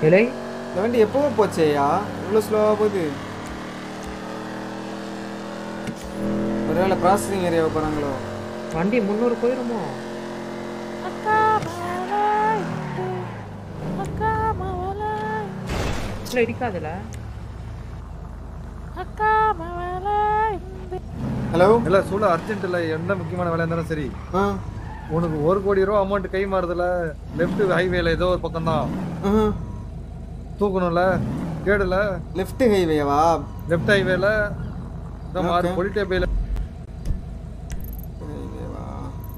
இலை இந்த வண்டி எப்போ போச்சேயா இவ்வளோ ஸ்லோவாக போகுது ஒருவேளை ப்ராசஸிங் ஏரியாவை போகிறாங்களோ வண்டி முந்நூறு போயிருமோ இல்ல இடிக்காதுல ஹலோ இல்ல சூழ அர்ஜென்ட் இல்ல என்ன முக்கியமான வேலை இருந்தாலும் சரி ஆ உனக்கு ஒரு கோடி ரூபா அமௌண்ட் கை மாறுதுல லெஃப்ட் ஹைவேல ஏதோ ஒரு பக்கம் தான் ம் தூக்கணும்ல கேடுல லெஃப்ட் ஹைவேவா லெஃப்ட் ஹைவேல இந்த மாதிரி Okay. பொலிட்டே பேல ஹைவேவா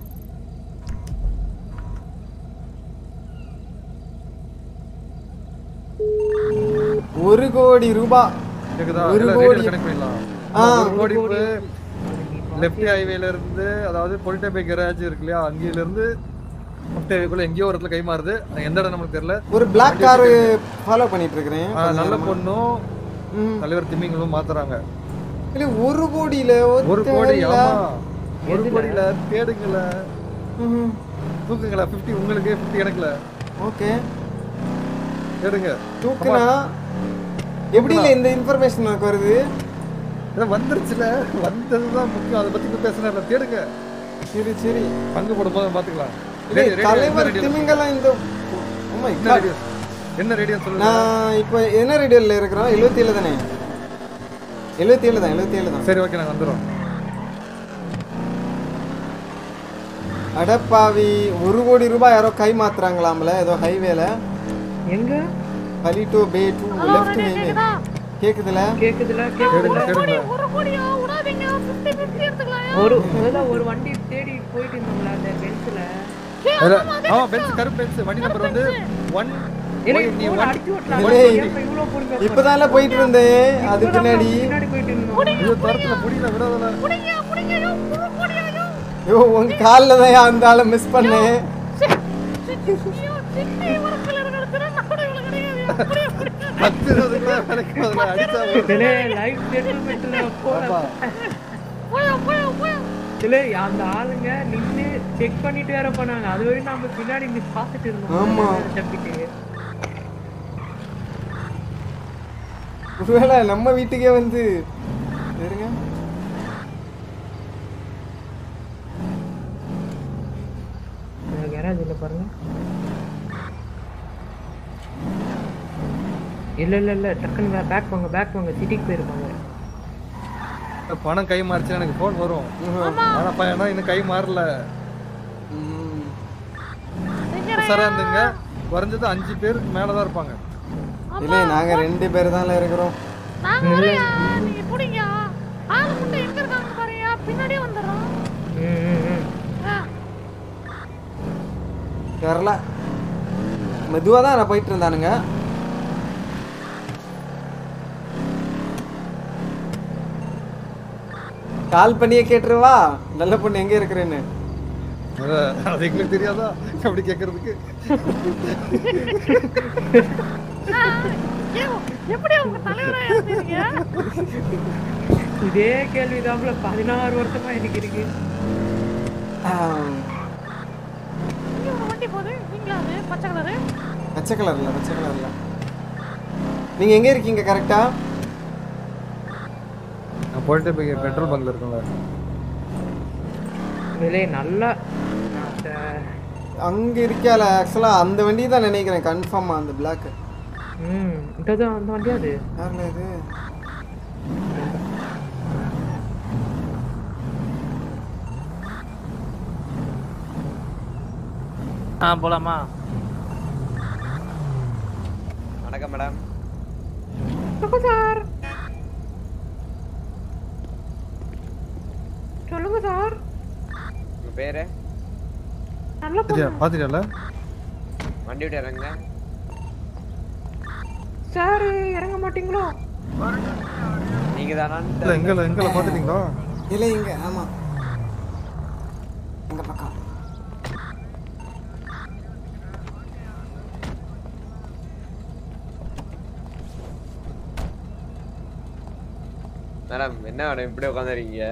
ஒரு கோடி ரூபாய் கேக்குதா ஒரு இல்ல கோடி. ரேடியோ கனெக்ட் பண்ணிடலாம் ஆ, ஒரு கோடி கோடி. லெஃப்ட் ஹைவேல இருந்து அதாவது பொலிட்டே பே கராஜ் இருக்கு இல்லையா அங்கேயில இருந்து லெஃப்ட் ஹைவேக்குள்ள எங்கேயோ ஒரு இடத்துல கை மாறுது அது எந்த இடம் நமக்கு தெரியல ஒரு பிளாக் கார் ஃபாலோ பண்ணிட்டு இருக்கிறேன் ஆ, நல்ல பொண்ணும் ம். தலைவர் திமிங்களும் மாத்துறாங்க இல்ல ஒரு கோடியில ஒரு ஒத்த கோடி வேலையில. ஆமா ஒரு கோடியில தேடுங்கள ம்ஹும். தூக்குங்களா 50 உங்களுக்கு 50 எனக்குல ஓகே தேடுங்க தூக்குனா எப்படி இல்ல இந்த இன்ஃபர்மேஷன் உனக்கு வருது இதான் வந்துருச்சுல வந்ததுதான் முக்கியம் அதை பத்தி இப்ப பேசுனார்ல தேடுங்க சரி சரி பங்கு போடும் போது பாத்துக்கலாம் இல்ல, ரேடியோ, ரேடியோ, என்ன தலைவர் ரேடியோ? திமிங்கலம் இந்த Oh my என்ன God. ரேடியோ என்ன ரேடியோ சொல்லுங்க நான் இப்போ என்ன ரேடியோல இருக்கிறோம் எழுபத்தி ஏழு தானே எழுபத்தி ஏழு தான் எழுபத்தி ஏழு தான் சரி ஓகே நாங்க வந்துடுறோம் அடப்பாவி ஒரு கோடி ரூபாய் யாரோ கை மாத்துறாங்களாம்ல ஏதோ ஹைவேல எங்க ஹலி டு பே டு லெஃப்ட் ஹைவே கேக்குதுல கேக்குதுல தேடுங்க கேக்குதுல தேடுங்க ஒரு முதல்ல ஒரு வண்டி தேடி போயிட்டு இருந்தோம்ல அந்த பென்ஸ்ல அதுல, ஆமா பென்ஸ் கருப்பு பென்ஸ் வண்டி நம்பர் வந்து ஒன் இல்லை நீ போன ஒன் அடிச்சு ஓட்டலாம் ஏய், ஏப்பா இவ்வளோ பொறுமையா இப்பதான்ல போயிட்டு இருந்தேன் அது இப்பதான் பின்னாடி பின்னாடி போயிட்டு இருந்தோம் இது தரத்துல முடியல விடாதல ஐயோ உங்க காலில் தான் அந்த ஆளை மிஸ் பண்ணேன் பத்து இருபதுக்குள்ள வேலைக்கு அதுல அடிச்சா இல்லை லைவ் செட்டில்மெண்ட்ல போற இல்லை அந்த ஆளுங்க நின்னு செக் பண்ணிட்டு வேற பண்ணாங்க அது வரையும் நம்ம பின்னாடி நின்னு பார்த்துட்டு இருந்தோம் ஆமா. தப்பிட்டு ஒருவேளை நம்ம வீட்டுக்கே வந்து இருங்க கேரேஜ் இல்லை பாருங்க இல்ல இல்ல இல்ல டக்குன்னு பேக் வாங்க பேக் வாங்க சிட்டிக்கு போயிருப்பாங்க பணம் கை மாறிச்சுன்னா எனக்கு போன் வரும் ஆனா பையனா இன்னும் கை மாறல ம். சாரா இருந்துங்க குறைஞ்சது அஞ்சு பேருக்கு மேலதான் இருப்பாங்க இல்லை நாங்க ரெண்டு பேர் தான் இருக்கிறோம் ம், ம், ம். தெரில மெதுவாக தான் நான் போயிட்டு இருந்தானுங்க கால் பண்ணியே கேட்டுருவா நல்ல பொண்ணு எங்க இருக்கிறேன்னு அத- அது எங்களுக்கு தெரியாதா அப்படி கேக்குறதுக்கு இதே கேள்விதாப்புல பதினாறு வருஷமா எனக்கு இருக்கு ஆம், பச்சை கலர்ல பச்சை கலர்ல நீங்க எங்க இருக்கீங்க கரெக்டா நான் போயிட்டு போய் பெட்ரோல் பங்க்ல இருக்கோம்ல விலை நல்லா அந்த அங்க இருக்கால ஆக்சுவலா அந்த வண்டி தான் நினைக்கிறேன் கன்ஃபார்மா அந்த பிளாக் ம் இதான் அந்த வண்டி அது யாருல இது ஆ போலாமா வணக்கம் மேடம் சொல்லுங்க சார் சொல்லுங்க சார் உங்க பேரு நல்ல சரியா பாத்துட்டியால வண்டி விட்டு இறங்குங்க சார் இறங்க மாட்டீங்களோ நீங்க இல்ல தானா எங்கள எங்கள பாத்துட்டீங்களா இல்ல இங்க ஆமா அங்க பக்கம் மேடம் என்ன மேடம் இப்படி உட்காந்துருக்கீங்க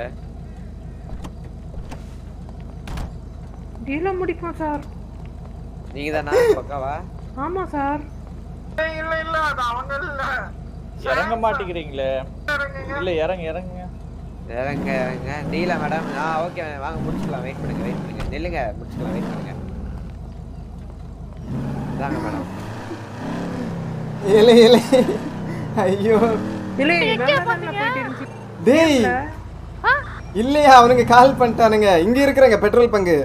டீல முடிக்கும் சார் நீங்க தானா பக்காவா ஆமா சார் இறங்க மாட்டேங்கிறீங்களே இல்ல இறங்க இறங்குங்க இறங்க இறங்க டீலா மேடம் ஆ ஓகே வாங்க முடிச்சுக்கலாம் வெயிட் பண்ணுங்க வெயிட் பண்ணுங்க நில்லுங்க முடிச்சுக்கலாம் வெயிட் பண்ணுங்க இதாங்க மேடம் இலை இலை ஐயோ இல்லை நல்லா தானே போயிட்டு இருந்துச்சு டேய் இல்லையா அவனுங்க கால் பண்ணிட்டானுங்க இங்க இருக்கிறாங்க பெட்ரோல் பங்கு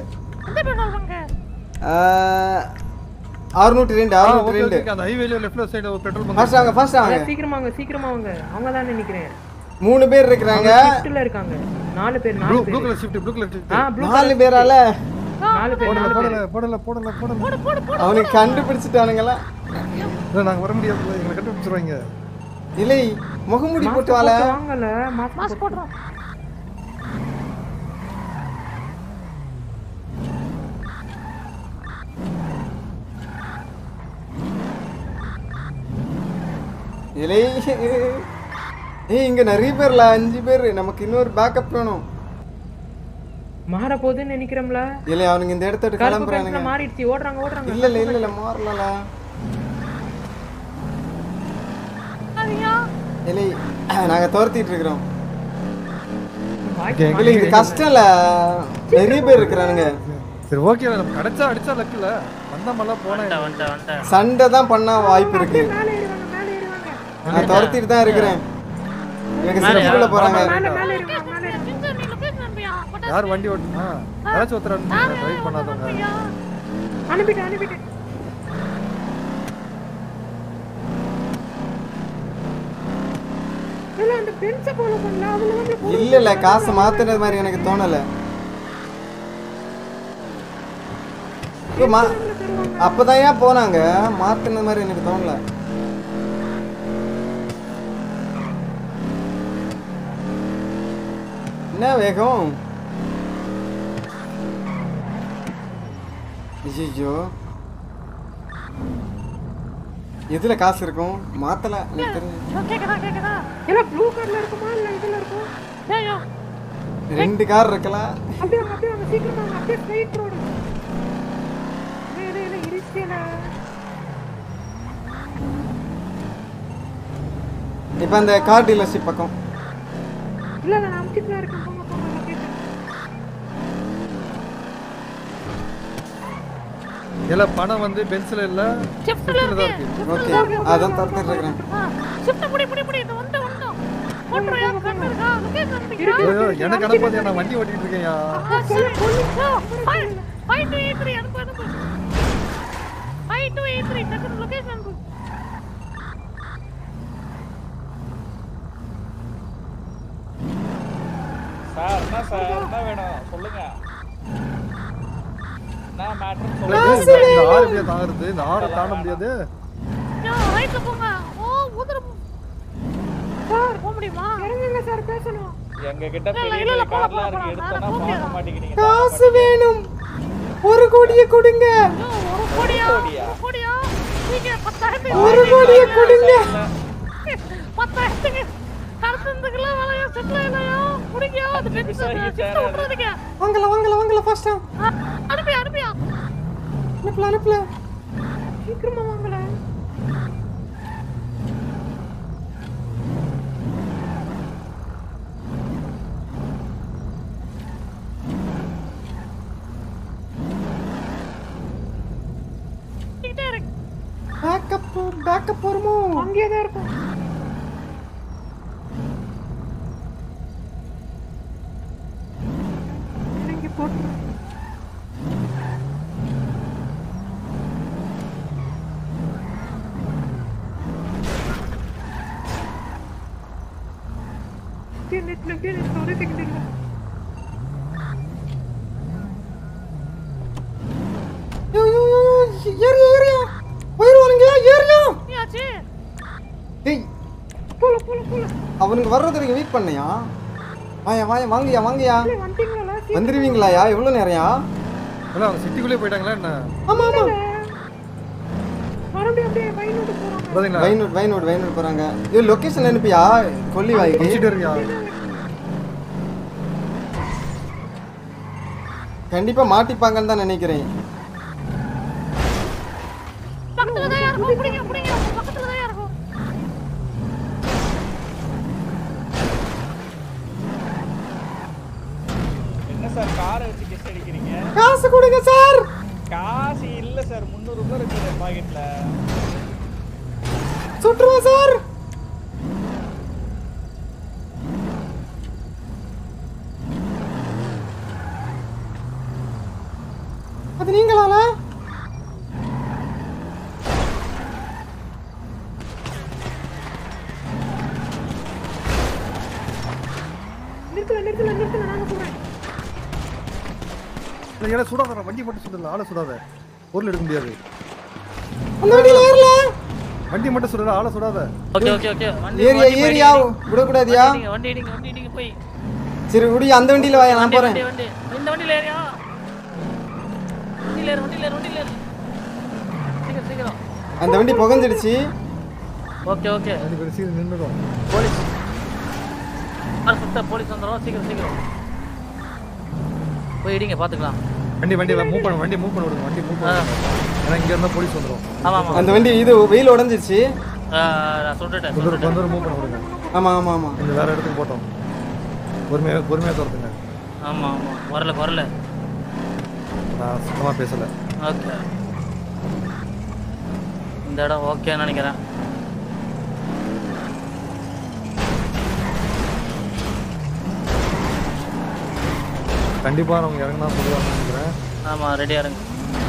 அறுநூற்றி ரெண்டு ஆ, அறுநூற்றி okay, ரெண்டு okay, அந்த ஹைவேல லெஃப்ட்ல சைடு ஒரு பெட்ரோல் பங்க் ஃபர்ஸ்ட் வாங்க ஃபர்ஸ்ட் வாங்க சீக்கிரமா வாங்க சீக்கிரமா வாங்க அவங்க தான் நினைக்கிறேன் மூணு பேர் இருக்கிறாங்க ஷிஃப்ட்ல இருக்காங்க நாலு பேர் ப்ளூ நாலு ப்ளூ பேர் colour shift blue colour shift ஆ ப்ளூ நாலு பேரால நாலு பேர் போடல நாலு போடல பேர் போடல போடல போடல அவனுக்கு கண்டுபிடிச்சிட்டானுங்களா இல்ல நாங்க வர முடியாது எங்களை கண்டுபிடிச்சிருவாங்க இல்லை முகமுடி மாஸ்க் போட்டு வாழ போட்டு வாங்கல மாஸ்க் போடுறோம் இலை ஏய் இங்க நிறைய பேர்ல அஞ்சு பேர் நமக்கு இன்னொரு பேக்கப் வேணும் மாற போகுதுன்னு நினைக்கிறோம்ல இல்லை அவனுங்க இந்த இடத்த விட்டு கருப்பு கிளம்புறானுங்க பென்சில மாறிடுச்சு ஓடுறாங்க ஓடுறாங்க இல்ல இல்ல இல்ல இல்ல மாறலல இல்லை நாங்க துரத்திட்டு இருக்கிறோம் வாய்க்கு இல்லை இது கஷ்டம் இல்ல நிறைய பேர் இருக்கிறானுங்க சரி ஓகே நம்ம கிடைச்சா அடிச்சா லக்கு இல்ல வந்தாமல்லாம் போனா வந்துட்டேன் வந்துட்டேன் வந்துட்டேன் சண்டை தான் பண்ண வாய்ப்பு இருக்கு மேலே ஏறுவாங்க மேலே ஏறுவாங்க நான் துரத்திட்டு தான் இருக்கிறேன் எனக்கு சிறப்புக்குள்ள போறாங்க மேலே மேலே ஏறுவாங்க மேலே ஏறுவாங்க யார் வண்டி ஓட்டுனா யாராச்சும் ஒருத்தர் டிரைவ் பண்ணாதவங்க அனுப்பிட்டேன் அனுப்பிட்டேன் இல்ல அந்த பென்ஸை ஃபாலோ பண்ணல அதுல வந்து இல்ல இல்ல காசு மாத்துறது மாதிரி எனக்கு தோணல ஐயோ, மா- அப்பதான் ஏன் போனாங்க மாத்துன மாதிரி எனக்கு தோணல என்ன வேகம் ஐயோ எதுல காசு இருக்கும் மாத்தல எனக்கு தெரிஞ்சு இல்ல ப்ளூ கலர்ல இருக்குமா இல்ல இதுல இருக்கும் ரெண்டு கார் இருக்கலாம் அப்படியே வாங்க, அப்படியே வாங்க சீக்கிரமா வாங்க அப்படியே ஸ்ட்ரைட் ரோடு இல்ல இல்ல இருச்சுல இப்ப அந்த கார் டீலர்ஷிப் பக்கம் இல்ல இல்ல நான் அமுச்சிட்டு தான் இருக்கேன் போங்க போங்க லொகேஷன் இல்ல பணம் வந்து பென்சில் இல்ல ஷிஃப்ட்ல தான் இருக்கு ஓகே அதான் துரத்திட்டு இருக்கிறேன் ஐயோ, எனக்கு அனுப்பாது நான் வண்டி ஓட்டிட்டு இருக்கேன்யா சார் என்ன சார் என்ன வேணும் சொல்லுங்க என்ன மேட்ரு இந்த சொல்லுங்க ஆறு எப்படியா தாங்குறது இந்த ஆறை தாண்ட முடியாது இறங்குங்க சார் பேசணும் எங்க கிட்ட பெரிய பெரிய கார்லாம் இருக்கு எடுத்தோம்னா பார்க்க மாட்டேங்கிறீங்க காசு வேணும் ஒரு கோடியை கொடுங்க கோடியா ஒரு கோடியை கொடுங்க வாங்கல வாங்கல வாங்கல ஃபர்ஸ்டா அனுப்பல அனுப்பல சீக்கிரமா வாங்கல பேக்கப் பேக்கப் வருமோ அங்கேயே தான் இருக்கும் இறங்கி போட்டு நெட்ல நெட்ல ஒரு செகண்ட் இல்லை யோ யோ யோ யோ, ஏறியா ஏறியா போயிருவானுங்க ஏறியா டேய் போல போல போல அவனுக்கு வர்றது வரைக்கும் வெயிட் பண்ணியா வாயா வாயா வாங்கயா வாங்கயா வந்துட்டீங்களா வந்துருவீங்களாயா எவ்வளவு நேரம்யா இல்ல அவங்க சிட்டிக்குள்ளே போயிட்டாங்களா என்ன ஆமா ஆமா மறுபடியும் அப்படியே வயநாடு போறாங்க பாத்தீங்களா வைனூட் வைனூட் வைனூட் போறாங்க இது லொகேஷன் அனுப்பியா கொல்லி வாய்க்கு முடிச்சிட்டு இருக்கியா கண்டிப்பா மாட்டிப்பாங்கன்னு தான் நினைக்கிறேன் சார் முந்நூறு ரூபாய் இருக்குது பாக்கெட்ல சுட்டுருவா சார் அது நீங்களால நிறுத்தல நிறுத்தல நிறுத்தல நாங்க போறேன் இல்லை, ஏன்னா சுடாத வண்டி மட்டும் சுடல ஆளை சுடாத பொருள் எடுக்க முடியாது அந்த வண்டியில ஏறல வண்டி மட்டும் சுடல ஆளை சுடாத ஓகே ஓகே ஓகே வண்டி ஏரியா வண்டி ஏரியா போயிடுங்க. விடக்கூடாதியா வண்டி இடிங்க, வண்டி இடிங்க வண்டி இடிங்க போய் சரி விடி அந்த வண்டியில வாயா நான் வண்டி போறேன் வண்டி வண்டி இந்த வண்டியில ஏறியா வண்டியில ஏறு வண்டியில ஏறு வண்டியில ஏறு சீக்கிரம் சீக்கிரம் அந்த வண்டி புகஞ்சிடுச்சு ஓகே ஓகே வண்டி கொஞ்சம் சீக்கிரம் நின்றுடும் போலீஸ் சுத்த போலீஸ் வந்துடும் சீக்கிரம் சீக்கிரம் போய் இடிங்க பாத்துக்கலாம் வண்டி வண்டி மூவ் பண்ண வண்டி மூவ் பண்ண விடுங்க வண்டி மூவ் பண்ண விடுங்க. ஏன்னா இங்க இருந்தா போலீஸ் வந்துரும் ஆமா ஆமா அந்த வண்டி இது வெயில் உடஞ்சிருச்சு ஆ, நான் சொல்லிட்டேன் கொஞ்சம் சொல்லிட்டேன் கொஞ்சம் மூவ் பண்ண விடுங்க ஆமா ஆமா ஆமா கொஞ்சம் வேற இடத்துக்கு போட்டோம் பொறுமையாக பொறுமையாக துரத்துங்க ஆமா ஆமா வரல வரல நான் சுத்தமாக பேசலை ஓகே இந்த இடம் ஓகேன்னு நினைக்கிறேன் கண்டிப்பாக அவங்க இறங்கினா சொல்லுவாங்கன்னு நினைக்கிறேன் ஆமா ரெடியா இருங்க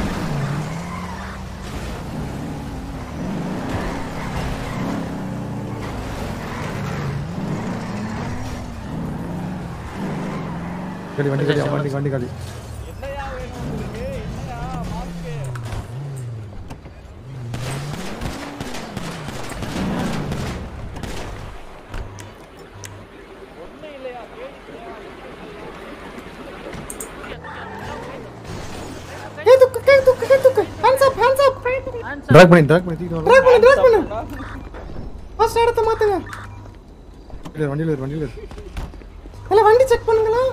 காலி வண்டி காலி வண்டி வண்டி காலி என்னையா வேணும் உங்களுக்கு என்னையா மாஸ்க்கு ஒண்ணும் இல்லையா கை தூக்கு கை தூக்கு கை தூக்கு hands up hands up track பண்ணி ட்ராக் பண்ணி தூக்கிட்டு ட்ராக் பண்ணு ட்ராக் பண்ணு ஃபர்ஸ்ட் இடத்த மாத்துங்க வரல வண்டியில் இரு வண்டியில் இரு இல்ல வண்டி செக் பண்ணுங்களா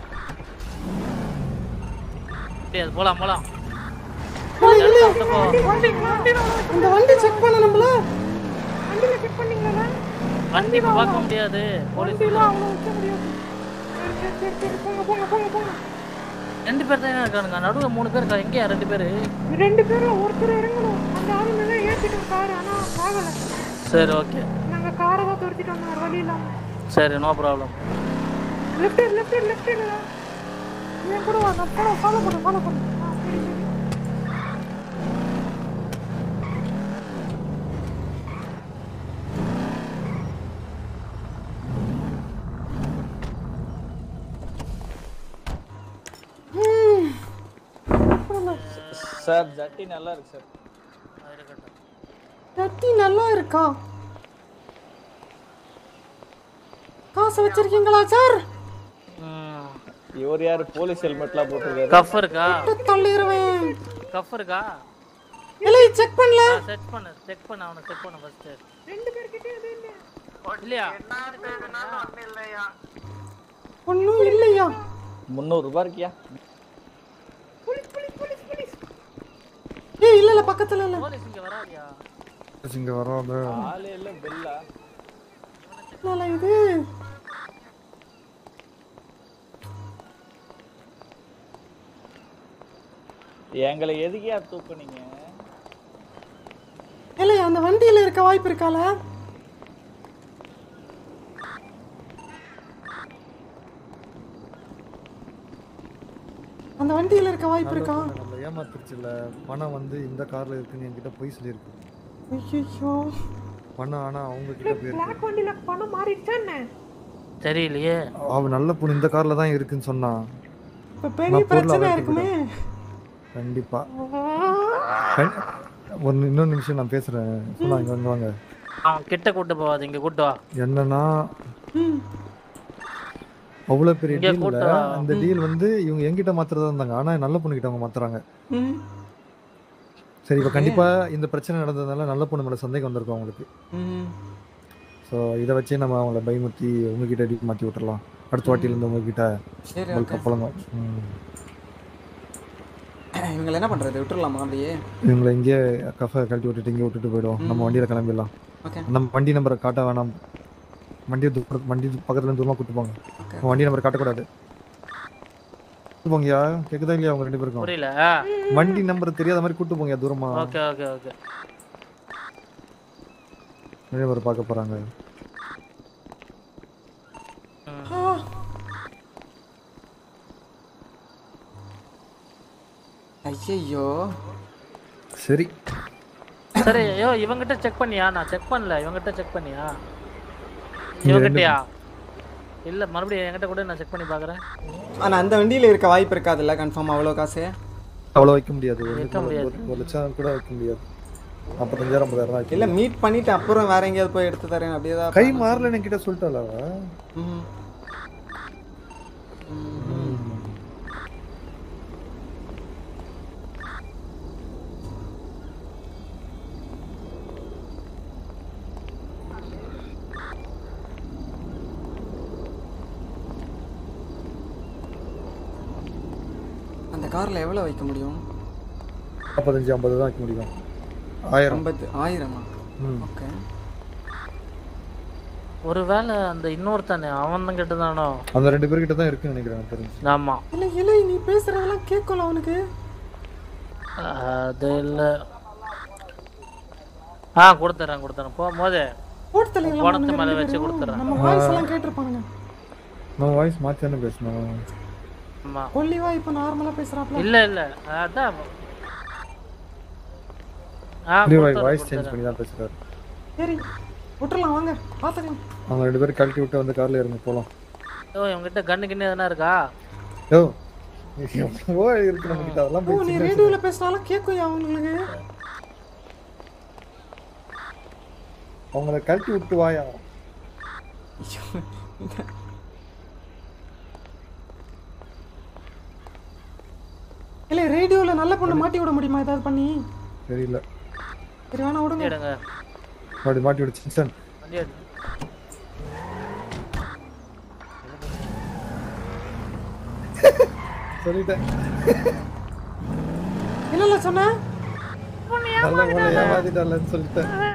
சரி, அது போலாம் போலாம் இல்ல இல்ல அப்போ இந்த வண்டி செக் பண்ண நம்மள வண்டியில செக் பண்ணீங்களா வண்டி இப்ப பார்க்க முடியாது போலீஸ் அவ்வளோ வைக்க முடியாது சரி சரி சரி சரி போங்க போங்க போங்க போங்க ரெண்டு பேர் தான் இருக்கானுங்க நடுவுல மூணு பேர் இருக்கா எங்கேயா ரெண்டு பேரு ரெண்டு பேரும் ஒருத்தர் இறங்கணும் அந்த ஆளுங்க தான் ஏற்றிட்டோம் கார் ஆனா ஆகல சரி ஓகே நாங்க காரை தான் துரத்திட்டோம் வேற வழி இல்லாம சரி no problem left left left என் கூட வா நான் ஃபாலோ ஃபாலோ பண்ணு ஃபாலோ பண்ணு ஆ, சரி சரி சார் ஜட்டி நல்லா இருக்கு சார் சட்டி நல்லா இருக்கா காசு வச்சிருக்கீங்களா சார் இவர் யாரு போலீஸ் ஹெல்மெட்லாம் போட்டிருக்காரு கஃப் இருக்கா தள்ளிடுவேன் கஃப் இருக்கா இல்லை செக் பண்ணல செக் பண்ணு செக் பண்ணு அவனை செக் பண்ணு ஃபர்ஸ்ட் ரெண்டு பேர்கிட்ட எதுவும் இல்லை இல்லையா ஒன்றும் இல்லையா முந்நூறு ரூபாய் இருக்கியா போலீஸ் போலீஸ் போலீஸ் போலீஸ் ஏய் இல்ல இல்ல பக்கத்துல இல்ல போலீஸ் இங்க வராதியா இங்கே வரோம் அந்த ஆளே இல்ல பெல்லா இல்ல, இல்ல இது எங்களை எதுக்கியா தூக்குனீங்க இல்ல அந்த வண்டியில இருக்க வாய்ப்பு இருக்கால அந்த வண்டியில இருக்க வாய்ப்பு இருக்கா நம்ம ஏமாத்துருச்சுல பணம் வந்து இந்த கார்ல இருக்குன்னு என்கிட்ட போய் சொல்லியிருக்கு ஐயோ பணம் ஆனா அவங்க கிட்ட போயிருக்கு பிளாக் வண்டியில பணம் மாறிடுச்சா என்ன தெரியலையே அவ நல்ல பொண்ணு இந்த கார்ல தான் இருக்குன்னு சொன்னான் இப்ப பெரிய நான் பொருளை பிரச்சனை அழைத்து இருக்குமே கண்டிப்பா கண்- ஒரு இன்னொரு நிமிஷம் நான் பேசுறேன் சொன்னா இங்க வந்து வாங்க அவன் கிட்ட கூட்டு போவாது இங்க கூட்டு வா என்னன்னா ம் அவ்வளவு பெரிய இங்க டீல்ல கூட்டு வா. அந்த டீல் வந்து இவங்க என்கிட்ட மாத்துறதா இருந்தாங்க ஆனா நல்ல பொண்ணு கிட்ட அவங்க மாத்துறாங்க ம் சரி இப்ப கண்டிப்பா இந்த பிரச்சனை நடந்ததுனால நல்ல பொண்ணு மேல சந்தேகம் வந்திருக்கும் அவங்களுக்கு ம் ஸோ இதை வச்சே நம்ம அவங்கள பயமுறுத்தி உங்ககிட்ட டீல் மாத்தி விட்டுறலாம் அடுத்த வாட்டில இருந்து உங்ககிட்ட சரி உங்களுக்கு ஓகே பழங்கும் ம். இவங்களை என்ன பண்றது விட்டுறலாமா அப்படியே இவங்களை இங்கேயே கஃபை கழட்டி விட்டுட்டு இங்கே விட்டுட்டு போயிடுவோம் நம்ம வண்டியில கிளம்பிடலாம் ஓகே நம்ம வண்டி நம்பரை காட்ட வேணாம் வண்டி தூர வண்டி பக்கத்துல இருந்து தூரமா கூட்டு போங்க ஓகே நம்ம வண்டி நம்பர் காட்டக்கூடாது கூட்டு போங்கயா கேக்குதா இல்லையா அவங்க ரெண்டு பேருக்கும் புரியல வண்டி நம்பர் தெரியாத மாதிரி கூட்டு போங்க தூரமா ஓகே ஓகே ஓகே நிறைய பேர் பார்க்க போறாங்க ஐயையோ சரி சரி ஐயோ இவங்கிட்ட செக் பண்ணியா நான் செக் பண்ணல இவங்கிட்ட செக் பண்ணியா இவங்கிட்டயா இல்ல மறுபடியும் என்கிட்ட கூட நான் செக் பண்ணி பாக்குறேன் ஆனா அந்த வண்டியில இருக்க வாய்ப்பு இருக்காதுல்ல கன்ஃபார்ம் அவ்வளோ காசு அவ்வளோ வைக்க முடியாது ஒரு வைக்க முடியாது. ஒரு- ஒரு லட்சம் கூட வைக்க முடியாது நாற்பத்தஞ்சாயிரம் ஐம்பதாயிரம் தான் வைக்க இல்ல மீட் பண்ணிட்டு அப்புறம் வேற எங்கேயாவது போய் எடுத்து தரேன் அப்படியே தான் கை மாறல என்கிட்ட சொல்லிட்டாளா அவ? ம். அந்த கார்ல எவ்வளவு வைக்க முடியும் நாற்பத்தஞ்சு ஐம்பது தான் வைக்க முடியும் ஆயிரம் ஐம்பது ஆயிரமா ம். ஓகே ஒருவேளை அந்த இன்னொருத்தனே அவன் தான் கெட்டுதானோ அந்த ரெண்டு பேர்கிட்ட தான் இருக்குன்னு நினைக்கிறேன் எனக்கு தெரிஞ்சு ஆமா இல்ல இல்லை நீ பேசுறதெல்லாம் கேட்கல அவனுக்கு அது இல்ல ஆ கொடுத்துறேன் கொடுத்துறேன் போகும்போது போட்டு தலைங்களா பணத்து மேல வச்சு கொடுத்துறேன் நம்ம வாய்ஸ் எல்லாம் கேட்டிருப்பானுங்க நம்ம வாய்ஸ் மாற்றி தானே பேசணும் ஆமா கொல்லிவா இப்ப நார்மலா பேசுறாப்ல இல்ல இல்ல அதான் ஆ இல்லையே கொடுத்துறேன், வாய்ஸ் சேஞ்ச் கொடுத்துறேன். பண்ணி தான் பேசுறாரு சரி விட்டுறலாம் வாங்க பாத்துக்கலாம் அவங்க ரெண்டு பேரும் கழட்டி விட்டு வந்து கார்ல இறங்க போலாம் ஓ இவங்கிட்ட கண்ணு கிண்ணு எதனா இருக்கா யோ எவ்வளவோ இருக்கு நம்ம கிட்ட அதெல்லாம் ஓ போய் நீ சின்ன ரேடியோல பேசினாலும் கேட்கும் அவங்களுக்கு அவங்கள கழட்டி விட்டு வாயா இல்ல ரேடியோல நல்ல பொண்ணு மாட்டி விட முடியுமா ஏதாவது பண்ணி தெரியல சரி வேணா விடுங்க எடுங்க மாட்டி மாட்டி விடு சின்சன் வண்டி எடு சொல்லிட்டேன் இல்ல இல்ல சொன்ன நல்ல போல ஏமாத்திட்டாலன்னு சொல்லிட்டேன்